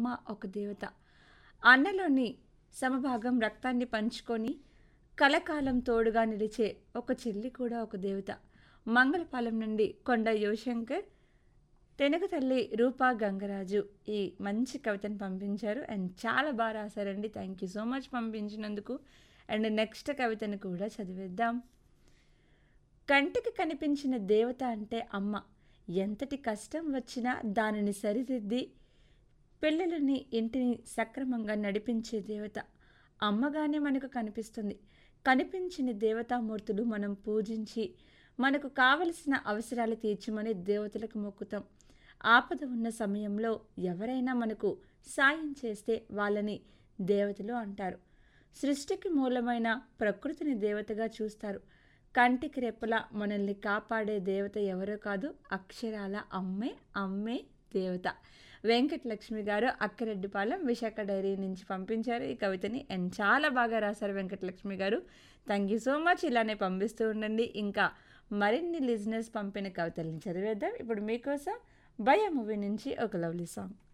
అమ్మ ఒక దేవత అన్నలోని సమభాగం రక్తాన్ని పంచుకొని కలకాలం తోడుగా నిలిచే ఒక చెల్లి కూడా ఒక దేవత మంగళపాలెం నుండి కొండ యువశంకర్ తెనుగు తల్లి రూపా గంగరాజు ఈ మంచి కవితను పంపించారు అండ్ చాలా బాగా రాశారండి థ్యాంక్ యూ సో మచ్ పంపించినందుకు అండ్ నెక్స్ట్ కవితను కూడా చదివేద్దాం కంటికి కనిపించిన దేవత అంటే అమ్మ ఎంతటి కష్టం వచ్చినా దానిని సరిదిద్ది పిల్లలని ఇంటిని సక్రమంగా నడిపించే దేవత అమ్మగానే మనకు కనిపిస్తుంది కనిపించిన దేవతామూర్తులు మనం పూజించి మనకు కావలసిన అవసరాలు తీర్చమని దేవతలకు మొక్కుతాం ఆపద ఉన్న సమయంలో ఎవరైనా మనకు సాయం చేస్తే వాళ్ళని దేవతలు అంటారు సృష్టికి మూలమైన ప్రకృతిని దేవతగా చూస్తారు కంటికి రెప్పలా మనల్ని కాపాడే దేవత ఎవరో కాదు అక్షరాల అమ్మే అమ్మే దేవత వెంకటలక్ష్మి గారు అక్కరెడ్డిపాలెం విశాఖ డైరీ నుంచి పంపించారు ఈ కవితని అండ్ చాలా బాగా రాశారు వెంకటలక్ష్మి గారు థ్యాంక్ యూ సో మచ్ ఇలానే పంపిస్తూ ఉండండి ఇంకా మరిన్ని లిజినెస్ పంపిన కవితల్ని చదివేద్దాం ఇప్పుడు మీకోసం భయ మూవీ నుంచి ఒక లవ్లీ సాంగ్